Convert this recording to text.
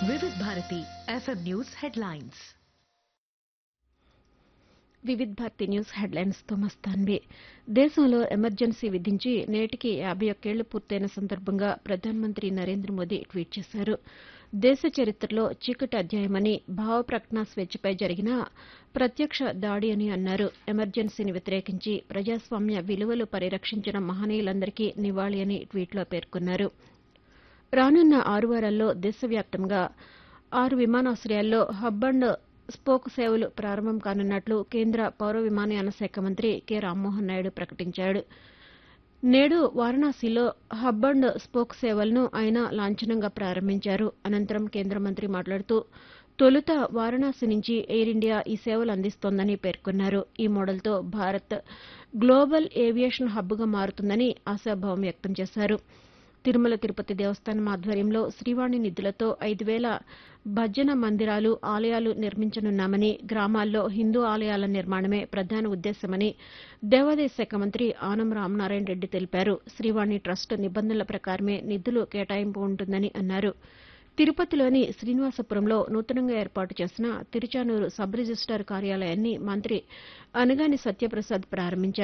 వివిధ Bharati FM news headlines Vividh Bharati news headlines తో మస్తాన్వి దేశంలో ఎమర్జెన్సీ విధించి నేటికి యాభై ఒక్కేళ్లు పూర్తయిన సందర్భంగా ప్రధానమంత్రి నరేంద్ర మోదీ ట్వీట్ చేశారు దేశ చరిత్రలో చీకటి అధ్యాయమని భావ ప్రకటన స్వేచ్ఛపై జరిగిన ప్రత్యక్ష దాడి అని అన్నారు ఎమర్జెన్సీని వ్యతిరేకించి ప్రజాస్వామ్య విలువలు పరిరక్షించిన మహనీయులందరికీ నివాళి అని ట్వీట్లో పేర్కొన్నారు రానున్న ఆరు వారాల్లో దేశవ్యాప్తంగా ఆరు విమానాశ్రయాల్లో హబ్ అండ్ స్పోక్ సేవలు ప్రారంభం కానున్నట్లు కేంద్ర పౌర విమానయాన శాఖ మంత్రి కె రామ్మోహన్ నాయుడు ప్రకటించారు నేడు వారణాసిలో హబ్ అండ్ స్పోక్ సేవలను ఆయన లాంఛనంగా ప్రారంభించారు అనంతరం కేంద్ర మంత్రి మాట్లాడుతూ తొలుత వారణాసి నుంచి ఎయిర్ ఇండియా ఈ సేవలు అందిస్తోందని పేర్కొన్నారు ఈ మోడల్తో భారత్ గ్లోబల్ ఏవియేషన్ హబ్గా మారుతుందని ఆశాభావం వ్యక్తం చేశారు తిరుమల తిరుపతి దేవస్థానం ఆధ్వర్యంలో శ్రీవాణి నిధులతో ఐదు వేల భజన మందిరాలు ఆలయాలు నిర్మించనున్నామని గ్రామాల్లో హిందూ ఆలయాల నిర్మాణమే ప్రధాన ఉద్దేశమని దేవాదాయ శాఖ మంత్రి ఆనం రామనారాయణ రెడ్డి తెలిపారు శ్రీవాణి ట్రస్ట్ నిబంధనల ప్రకారమే నిధులు కేటాయింపు ఉంటుందని అన్నారు తిరుపతిలోని శ్రీనివాసపురంలో నూతనంగా ఏర్పాటు చేసిన తిరుచానూరు సబ్ రిజిస్టార్ కార్యాలయాన్ని మంత్రి అనగాని సత్యప్రసాద్ ప్రారంభించారు